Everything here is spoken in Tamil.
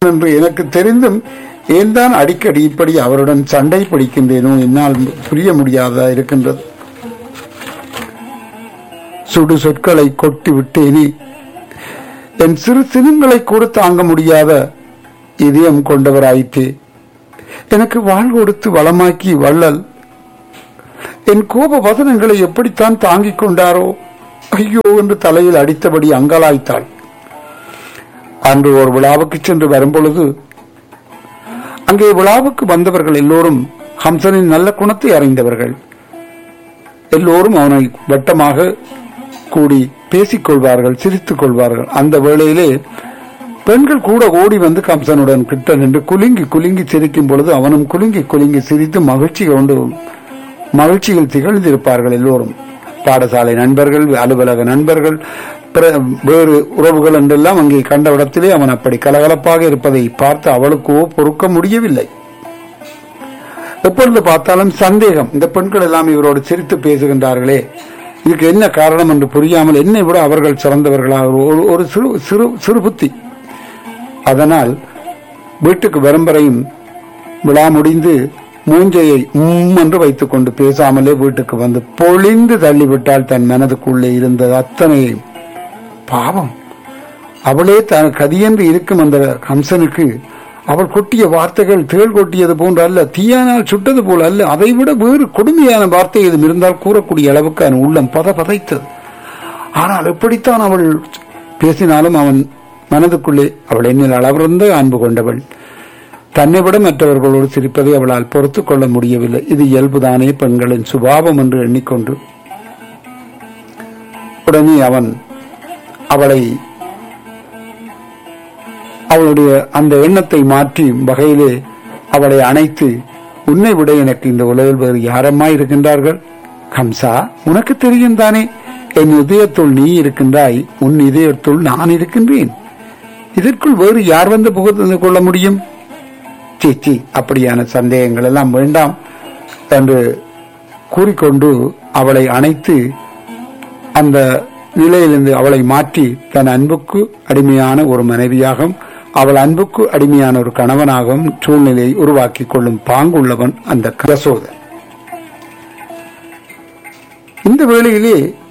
என்று எனக்கு தெரிந்தும் ஏன் தான் அடிக்கடி இப்படி அவருடன் சண்டை பிடிக்கின்றேனோ என்னால் புரிய முடியாததா இருக்கின்றது சுடு சொற்களை கொட்டி விட்டேனே என் சிறு சினங்களை கூட தாங்க முடியாத இதயம் கொண்டவராயிற்றே எனக்கு வாழ் கொடுத்து வளமாக்கி வள்ளல் என் கோப வசனங்களை எப்படித்தான் தாங்கிக் கொண்டாரோ ஐயோ என்று தலையில் அடித்தபடி அங்கலாய்த்தாள் அன்று ஒரு விழாவுக்கு சென்று வரும்பொழுது அங்கே விழாவுக்கு வந்தவர்கள் எல்லோரும் ஹம்சனின் நல்ல குணத்தை அறிந்தவர்கள் எல்லோரும் அவனை வட்டமாக கூடி பேசிக் கொள்வார்கள் சிரித்துக் கொள்வார்கள் அந்த வேளையிலே பெண்கள் கூட ஓடி வந்து கம்சனுடன் கிட்ட நின்று குலுங்கி குலுங்கி சிரிக்கும் பொழுது அவனும் குலுங்கி குலுங்கி சிரித்து மகிழ்ச்சி கொண்டு மகிழ்ச்சியில் திகழ்ந்திருப்பார்கள் எல்லோரும் பாடசாலை நண்பர்கள் அலுவலக நண்பர்கள் பிற- வேறு உறவுகள் என்றெல்லாம் அங்கே கண்ட இடத்திலே அவன் அப்படி கலகலப்பாக இருப்பதை பார்த்து அவளுக்கோ பொறுக்க முடியவில்லை எப்பொழுது பார்த்தாலும் சந்தேகம் இந்த பெண்கள் எல்லாம் இவரோடு சிரித்து பேசுகின்றார்களே இதுக்கு என்ன காரணம் என்று புரியாமல் என்னை விட அவர்கள் சிறந்தவர்களாக ஒரு ஒரு சிறு சிறு சிறு புத்தி அதனால் வீட்டுக்கு வரும் வரையும் விழா முடிந்து மூஞ்சையை உம் என்று வைத்துக் கொண்டு பேசாமலே வீட்டுக்கு வந்து பொழிந்து தள்ளிவிட்டால் தன் மனதுக்குள்ளே இருந்தது அத்தனையும் பாவம் அவளே தன் கதியென்று இருக்கும் அந்த கம்சனுக்கு அவள் கொட்டிய வார்த்தைகள் தேள் கொட்டியது போன்று அல்ல தீயானால் சுட்டது போல அல்ல அதைவிட வேறு கொடுமையான வார்த்தை எதுவும் இருந்தால் கூறக்கூடிய அளவுக்கு அவன் உள்ளம் பத பதைத்தது ஆனால் எப்படித்தான் அவள் பேசினாலும் அவன் மனதுக்குள்ளே அவள் என்னில் அளவிருந்த அன்பு கொண்டவள் தன்னை விட மற்றவர்களோடு சிரிப்பதை அவளால் பொறுத்துக் கொள்ள முடியவில்லை இது இயல்புதானே பெண்களின் சுபாவம் என்று எண்ணிக்கொண்டு உடனே அவன் அவளை அவளுடைய அந்த எண்ணத்தை மாற்றி வகையிலே அவளை அணைத்து உன்னை விட எனக்கு இந்த உலகில் வேறு யாரம்மா இருக்கின்றார்கள் கம்சா உனக்கு தெரியும் தானே என் இதயத்துள் நீ இருக்கின்றாய் உன் இதயத்துள் நான் இருக்கின்றேன் இதற்குள் வேறு யார் வந்து புகுந்து கொள்ள முடியும் சீ சீ அப்படியான சந்தேகங்கள் எல்லாம் வேண்டாம் என்று கூறிக்கொண்டு அவளை அணைத்து அந்த நிலையிலிருந்து அவளை மாற்றி தன் அன்புக்கு அடிமையான ஒரு மனைவியாகவும் அவள் அன்புக்கு அடிமையான ஒரு கணவனாகவும் சூழ்நிலையை உருவாக்கி கொள்ளும் பாங்குள்ளவன் அந்த கசோதன் இந்த வேளையிலே